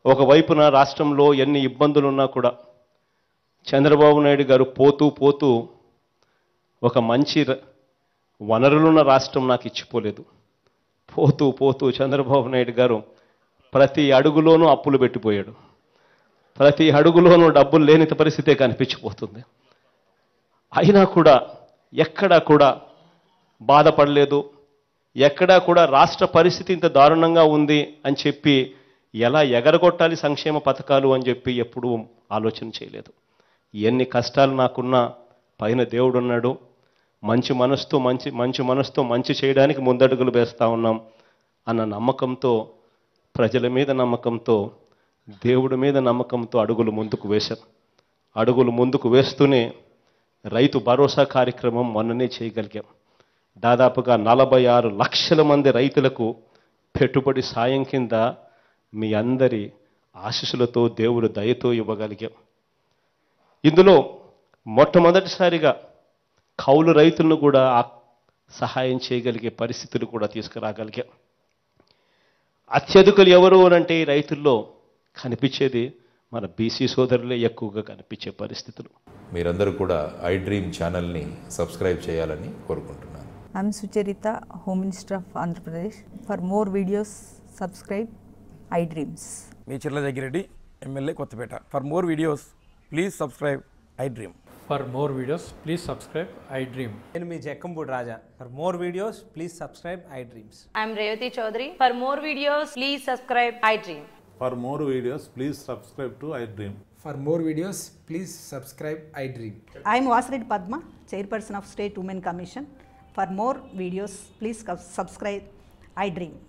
ఒకవైపున రాష్ట్రంలో ఎన్ని ఇబ్బందులు ఉన్నా కూడా చంద్రబాబు నాయుడు గారు పోతూ పోతూ ఒక మంచి ర- వనరులున్న రాష్ట్రం నాకు ఇచ్చిపోలేదు పోతూ పోతూ చంద్రబాబు నాయుడు గారు ప్రతి అడుగులోనూ అప్పులు పెట్టిపోయాడు ప్రతి అడుగులోనూ డబ్బులు లేని పరిస్థితే కనిపించిపోతుంది అయినా కూడా ఎక్కడా కూడా బాధపడలేదు ఎక్కడా కూడా రాష్ట్ర పరిస్థితి ఇంత దారుణంగా ఉంది అని చెప్పి ఎలా ఎగరగొట్టాలి సంక్షేమ పథకాలు అని చెప్పి ఎప్పుడూ ఆలోచన చేయలేదు ఎన్ని కష్టాలు నాకున్నా పైన దేవుడు ఉన్నాడు మంచి మనసుతో మంచి మంచి మనసుతో మంచి చేయడానికి ముందడుగులు వేస్తా ఉన్నాం అన్న నమ్మకంతో ప్రజల మీద నమ్మకంతో దేవుడి మీద నమ్మకంతో అడుగులు ముందుకు వేశాం అడుగులు ముందుకు వేస్తూనే రైతు భరోసా కార్యక్రమం మొన్ననే చేయగలిగాం దాదాపుగా నలభై ఆరు లక్షల మంది రైతులకు పెట్టుబడి సాయం కింద మీ అందరి ఆశీస్సులతో దేవుడు దయతో ఇవ్వగలిగాం ఇందులో మొట్టమొదటిసారిగా కౌలు రైతులను కూడా ఆ సహాయం చేయగలిగే పరిస్థితులు కూడా తీసుకురాగలిగాం అత్యధికులు ఎవరు అంటే ఈ రైతుల్లో కనిపించేది మన బీసీ సోదరులే ఎక్కువగా కనిపించే పరిస్థితులు మీరందరూ కూడా ఐ డ్రీమ్ ఛానల్ని సబ్స్క్రైబ్ చేయాలని కోరుకుంటున్నాను I'm Sucharita, Home Minister of Andhra Pradesh. For more videos, subscribe iDreams. మీ Chirla Jaggireddy MLA Kothapeta for more videos please subscribe iDream For more videos, please subscribe I Dream. నేను మీ Jakkampudi Raja for more videos please subscribe iDreams I'm Revati Chaudhary. For more videos, please subscribe iDream. For more videos, please subscribe to iDream. For more videos, please subscribe iDream. I am Vasireddy Padma, Chairperson of State Women Commission. For more videos, please subscribe iDream.